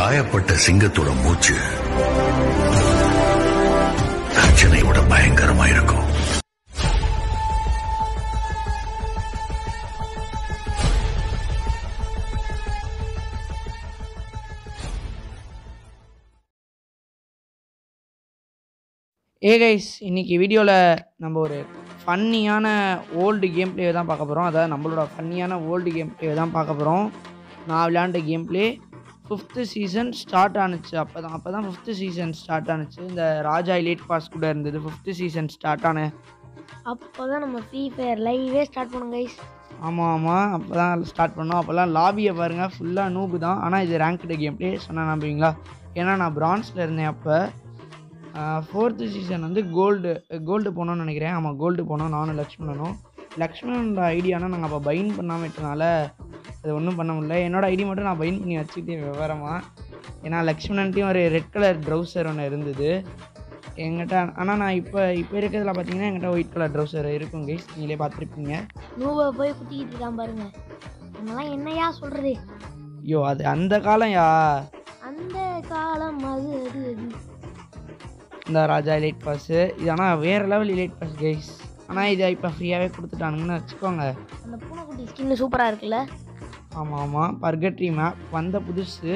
காயப்பட்ட சிங்கத்தோட மூச்சு கர்ஜனையோட பயங்கரமா இருக்கும் ஏ கைஸ் இன்னைக்கு வீடியோவில் நம்ம ஒரு ஃபன்னியான ஓல்டு கேம் பிளே தான் பார்க்க போகிறோம் அதாவது நம்மளோட ஃபன்னியான ஓல்டு கேம் பிளே தான் பார்க்க போகிறோம் நான் விளையாண்ட game play fifth season start ஆனுச்சு அப்போ தான் அப்போ தான் ஃபிஃப்த்து சீசன் ஸ்டார்ட் ஆனுச்சு இந்த ராஜா எலைட் பாஸ் கூட இருந்தது ஃபிஃப்த்து சீசன் ஸ்டார்ட் ஆன அப்போ தான் நம்ம ஃப்ரீ ஃபயர் லைவே ஸ்டார்ட் பண்ணோம் கைஸ் ஆமாம் ஆமாம் அப்போ தான் ஸ்டார்ட் பண்ணோம் அப்போல்லாம் லாபியை பாருங்கள் ஃபுல்லாக நூபு தான் ஆனால் இது ரேங்க்டு கேம் பிளே சொன்னால் நம்புவீங்களா ஏன்னா நான் பிரான்ஸில் இருந்தேன் அப்போ ஃபோர்த்து சீசன் வந்து கோல்டு கோல்டு போனோம்னு நினைக்கிறேன் ஆமாம் கோல்டு போனோம் நானும் லக்ஷ்மணனும் லக்ஷ்மணனோட ஐடியானா நாங்கள் அப்போ பைன் பண்ணாமல் விட்டனால அது ஒன்றும் பண்ண முடியல என்னோட ஐடி மட்டும் நான் பைன் பண்ணி வச்சுக்கிட்டேன் விவரமாக ஏன்னா லக்ஷ்மணன்ட்டையும் ஒரு ரெட் கலர் ட்ரௌசர் ஒன்று இருந்தது என்கிட்ட ஆனால் நான் இப்போ இப்போ இருக்கிறதுல பார்த்தீங்கன்னா என்கிட்ட ஒயிட் கலர் ட்ரௌசர் இருக்கும் கைஸ் நீங்களே பார்த்துருப்பீங்க நூவை போய் குத்திக்கிட்டு இருக்கான் பாருங்க நம்மலாம் என்னையா சொல்கிறது ஐயோ அது அந்த காலம் யா அந்த காலம் அது அது அது இந்த ராஜா எலைட் பாஸு இது ஆனால் வேறு லெவல் எலைட் பாஸ் கைஸ் ஆனால் இதை இப்போ ஃப்ரீயாகவே கொடுத்துட்டானுங்கன்னு வச்சுக்கோங்க அந்த பூனைக்குட்டி ஸ்கின் சூப்பராக இருக்குல்ல ஆமாம் ஆமாம் பர்கட்ரி மேப் வந்த புதுசு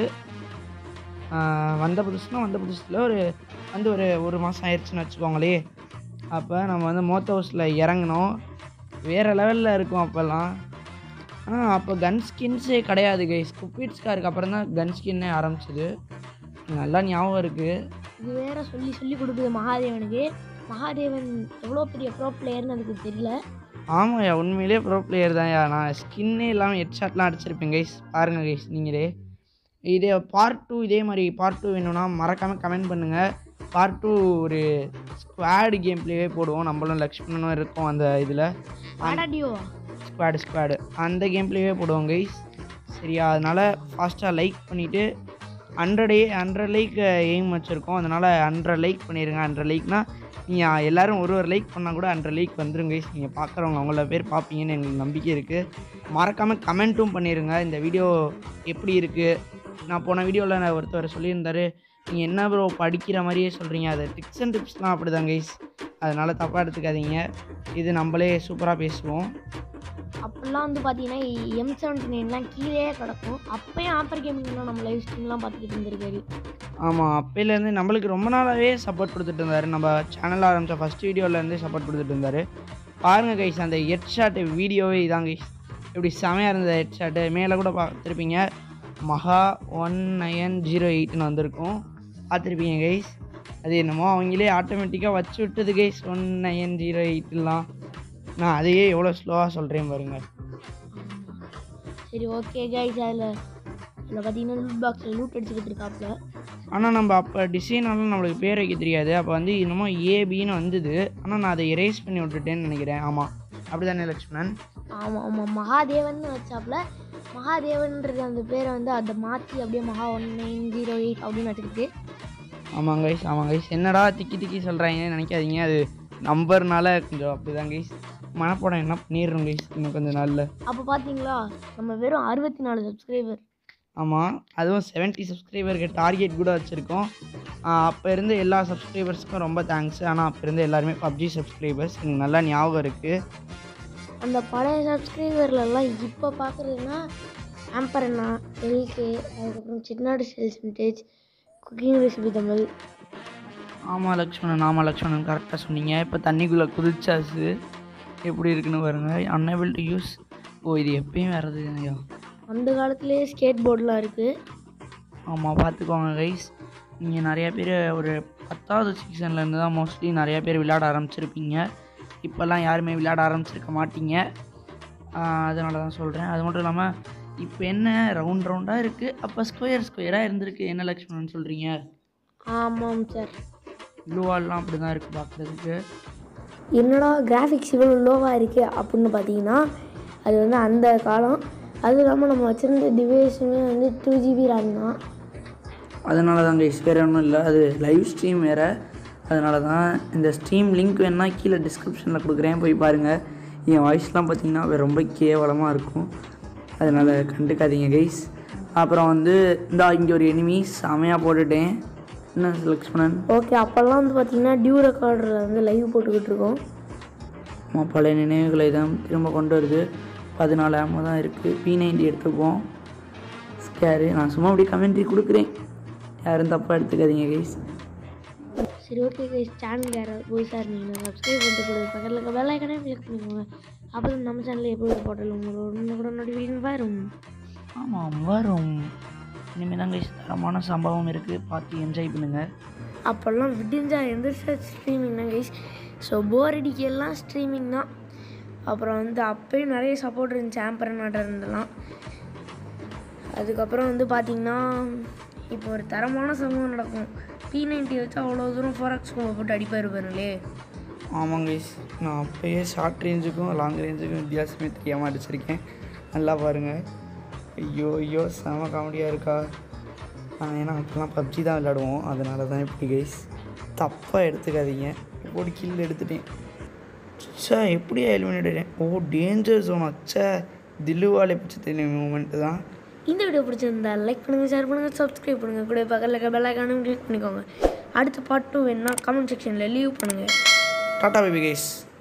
ஆஹ் வந்த புதுசுனா வந்த புதுசில் ஒரு வந்து ஒரு ஒரு மாதம் ஆயிடுச்சுன்னு வச்சுக்கோங்களே அப்போ நம்ம வந்து மோத்த ஹவுஸில் இறங்கினோம் வேறு லெவலில் இருக்கும் அப்போல்லாம் ஆனால் அப்போ கன் ஸ்கின்ஸே கிடையாது கைஸ் குப்பிட்ஸ்காருக்கு அப்புறம் தான் கன் ஸ்கின்னே ஆரம்பிச்சது நல்லா ஞாபகம் இருக்குது இது வேற சொல்லி சொல்லி கொடுக்குது மகாதேவனுக்கு மகாதேவன் எவ்வளோ பெரிய ப்ரோ பிளேயர்னு அதுக்கு தெரியல ஆமாய்யா உண்மையிலே ப்ரோ பிளேயர் தான்யா நான் ஸ்கின்னே இல்லாமல் ஹெட் ஷாட்லாம் அடிச்சிருப்பேன் கைஸ் பாருங்கள் கைஸ் நீங்களே இதே பார்ட் டூ இதே மாதிரி பார்ட் டூ வேணும்னா மறக்காமல் கமெண்ட் பண்ணுங்கள் பார்ட் டூ ஒரு ஸ்குவாடு கேம் பிளேவே போடுவோம் நம்மளும் லக்ஷ்மணனும் இருக்கோம் அந்த இதில் ஆடாடியோ ஸ்குவாடு ஸ்குவாடு அந்த கேம் பிளேவே போடுவோம் கைஸ் சரியா அதனால் ஃபாஸ்ட்டாக லைக் பண்ணிவிட்டு ஹண்ட்ரடே ஹண்ட்ரட் லைக் எய்ம் வச்சுருக்கோம் அதனால் ஹண்ட்ரட் லைக் பண்ணிடுங்க ஹண்ட்ரட் லைக்னா நீங்கள் எல்லோரும் ஒரு ஒரு லைக் பண்ணால் கூட ஹண்ட்ரட் லைக் வந்துரும் கைஸ் நீங்கள் பார்க்குறவங்க அவங்கள பேர் பார்ப்பீங்கன்னு எங்களுக்கு நம்பிக்கை இருக்குது மறக்காமல் கமெண்ட்டும் பண்ணிடுங்க இந்த வீடியோ எப்படி இருக்குது நான் போன வீடியோவில் ஒருத்தர் சொல்லியிருந்தாரு நீங்கள் என்ன ப்ரோ படிக்கிற மாதிரியே சொல்கிறீங்க அது டிப்ஸ் அண்ட் டிப்ஸ்லாம் அப்படி தான் கைஸ் அதனால் தப்பாக எடுத்துக்காதீங்க இது நம்மளே சூப்பராக பேசுவோம் அப்போல்லாம் வந்து பார்த்தீங்கன்னா எம் செவன்டி நைன்லாம் கீழே கிடக்கும் அப்போயும் ஆப்பர் கேமிங்லாம் நம்ம லைவ் ஸ்ட்ரீம்லாம் பார்த்துக்கிட்டு இருந்திருக்காரு ஆமாம் அப்போலேருந்து நம்மளுக்கு ரொம்ப நாளாகவே சப்போர்ட் கொடுத்துட்டு இருந்தார் நம்ம சேனல் ஆரம்பித்த ஃபஸ்ட் வீடியோலேருந்தே சப்போர்ட் கொடுத்துட்டு இருந்தார் பாருங்கள் கைஸ் அந்த ஹெட் ஷாட் வீடியோவே இதான் கைஸ் இப்படி செமையாக இருந்தது ஹெட் ஷாட்டு மேலே கூட பார்த்துருப்பீங்க மகா ஒன் நயன் ஜீரோ எயிட்னு வந்திருக்கும் பார்த்துருப்பீங்க கைஸ் அது என்னமோ அவங்களே ஆட்டோமேட்டிக்காக வச்சு விட்டது கைஸ் ஒன் நயன் ஜீரோ எயிட்லாம் நான் அதையே எவ்வளோ ஸ்லோவாக சொல்கிறேன் பாருங்கள் சரி ஓகே கைஸ் அதில் அதில் பார்த்தீங்கன்னா லூட் பாக்ஸில் லூட் அடிச்சுக்கிட்டு இருக்காப்புல ஆனால் நம்ம அப்போ டிசைனாலும் நம்மளுக்கு பேர் வைக்க தெரியாது அப்போ வந்து என்னமோ ஏபின்னு வந்தது ஆனால் நான் அதை எரேஸ் பண்ணி விட்டுட்டேன்னு நினைக்கிறேன் ஆமாம் அப்படி தானே லக்ஷ்மணன் ஆமாம் ஆமாம் மகாதேவன் வச்சாப்புல மகாதேவன்றது அந்த பேரை வந்து அதை மாற்றி அப்படியே மகா ஒன் நைன் ஜீரோ எயிட் அப்படின்னு வச்சுக்கிட்டு ஆமாம் கைஸ் ஆமாம் கைஸ் என்னடா திக்கி திக்கி சொல்கிறாங்கன்னு நினைக்காதீங்க அது நம்பர்னால கொஞ்சம் அப்படி தான் கைஸ் மனப்படம் என்ன பண்ணிடுறோம் கைஸ் இன்னும் கொஞ்சம் நாளில் அப்போ பார்த்தீங்களா நம்ம வெறும் அறுபத்தி நாலு சப்ஸ்கிரைபர் ஆமாம் அதுவும் செவன்ட்டி சப்ஸ்கிரைபருக்கு டார்கெட் கூட வச்சுருக்கோம் அப்போ இருந்த எல்லா சப்ஸ்கிரைபர்ஸ்க்கும் ரொம்ப தேங்க்ஸ் ஆனால் அப்போ இருந்த எல்லாருமே பப்ஜி சப்ஸ்கிரைபர்ஸ் எனக்கு நல்லா ஞாபகம் இருக்குது அந்த பழைய சப்ஸ்கிரைபர்லலாம் இப்போ பார்க்குறதுன்னா ஆம்பர் அண்ணா எல்கே அதுக்கப்புறம் சின்னாடு sales vintage cooking recipe Tamil ஆமாம் லக்ஷ்மணன் ஆமாம் லக்ஷ்மணன் கரெக்டாக சொன்னீங்க இப்போ தண்ணிக்குள்ளே குதிச்சாச்சு எப்படி இருக்குன்னு பாருங்க அன்னபிள் டு யூஸ் ஓ இது எப்பயும் வர்றது ஐயா அந்த காலத்துலேயே ஸ்கேட் போர்டெலாம் இருக்குது ஆமாம் பார்த்துக்கோங்க கைஸ் நீங்கள் நிறைய பேர் ஒரு பத்தாவது சீசன்லேருந்து தான் மோஸ்ட்லி நிறைய பேர் விளையாட ஆரம்பிச்சிருப்பீங்க இப்போல்லாம் யாருமே விளையாட ஆரம்பிச்சிருக்க மாட்டீங்க அதனால தான் சொல்கிறேன் அது மட்டும் இல்லாமல் இப்போ என்ன ரவுண்ட் ரவுண்டாக இருக்குது அப்போ ஸ்கொயர் ஸ்கொயராக இருந்திருக்கு என்ன லக்ஷ்மணன் சொல்கிறீங்க ஆமாம் சார் ப்ளூ வால்லாம் அப்படி தான் இருக்குது பார்க்குறதுக்கு என்னடா கிராஃபிக்ஸ் இவ்வளோ லோவாக இருக்குது அப்படின்னு பார்த்தீங்கன்னா அது வந்து அந்த காலம் அதுவும் இல்லாமல் நம்ம வச்சுருந்த டிவைஸுமே வந்து டூ ஜிபி ரேம் தான் அதனால தான் கைஸ் வேறு ஒன்றும் இல்லை அது லைவ் ஸ்ட்ரீம் வேறு அதனால தான் இந்த ஸ்ட்ரீம் லிங்க் வேணால் கீழே டிஸ்கிரிப்ஷனில் கொடுக்குறேன் போய் பாருங்கள் என் வாய்ஸ்லாம் பார்த்தீங்கன்னா ரொம்ப கேவலமாக இருக்கும் அதனால் கண்டுக்காதீங்க கைஸ் அப்புறம் வந்து இந்தா இங்கே ஒரு எனிமி செமையாக போட்டுட்டேன் என்ன லக்ஷ்மணன் ஓகே அப்போல்லாம் வந்து பார்த்தீங்கன்னா டியூ ரெக்கார்டரில் வந்து லைவ் போட்டுக்கிட்டு இருக்கோம் ஆமாம் பழைய நினைவுகளை தான் திரும்ப கொண்டு வருது பதினாலு ஆமோ தான் இருக்குது பி நைன்டி எடுத்துப்போம் ஸ்கேரு நான் சும்மா அப்படி கமெண்ட்ரி கொடுக்குறேன் யாரும் தப்பாக எடுத்துக்காதீங்க கைஸ் சரி ஓகே கைஸ் சேனல் யாராவது புதுசாக இருந்தீங்கன்னா சப்ஸ்கிரைப் பண்ணிட்டு போடுங்க பக்கத்தில் இருக்க பெல் ஐக்கனே கிளிக் பண்ணிக்கோங்க அப்போ தான் நம்ம சேனலில் எப்படி போட்டாலும் உங்களுக்கு ஒன்று கூட நோட்டிஃபிகேஷன் வரும் ஆமாம் வரும் இனிமேல் தான் கைஸ் தரமான சம்பவம் இருக்குது பார்த்து என்ஜாய் பண்ணுங்கள் அப்போல்லாம் விடிஞ்சா எந்திரிச்சா ஸ்ட்ரீமிங் தான் கைஸ் ஸோ போர் அடிக்கெல்லாம் ஸ்ட்ரீமிங் தான் அப்புறம் வந்து அப்பயும் நிறைய சப்போர்ட் இருந்துச்சு ஆம்பர் நாட்டர் இருந்தெல்லாம் அதுக்கப்புறம் வந்து பார்த்திங்கன்னா இப்போ ஒரு தரமான சம்பவம் நடக்கும் பி நைன்ட்டி வச்சு அவ்வளோ தூரம் ஃபோராக்ஸ் போட்டு அடிப்பார் பாருங்களே ஆமாங்க கைஸ் நான் அப்போயே ஷார்ட் ரேஞ்சுக்கும் லாங் ரேஞ்சுக்கும் வித்தியாசமே தெரியாமல் அடிச்சிருக்கேன் நல்லா பாருங்கள் ஐயோ ஐயோ செம காமெடியாக இருக்கா நான் ஏன்னா அப்போல்லாம் பப்ஜி தான் விளையாடுவோம் அதனால தான் இப்படி கைஸ் தப்பாக எடுத்துக்காதீங்க ஒரு கில் எடுத்துட்டேன் சே எப்படியா எலிமினேட் ஓ டேஞ்சர் ஜோன் அச்சா தில்லுவாலே பிடிச்சி தெரியும் மூமெண்ட்டு தான் இந்த வீடியோ பிடிச்சிருந்தா லைக் பண்ணுங்கள் ஷேர் பண்ணுங்கள் சப்ஸ்கிரைப் பண்ணுங்கள் கூட பக்கத்தில் இருக்க பெல் ஐக்கானும் கிளிக் பண்ணிக்கோங்க அடுத்த பார்ட் டூ வேணுன்னா கமெண்ட் செக்ஷனில் லீவ் பண்ணுங்கள் டாட்டா பேபி கைஸ்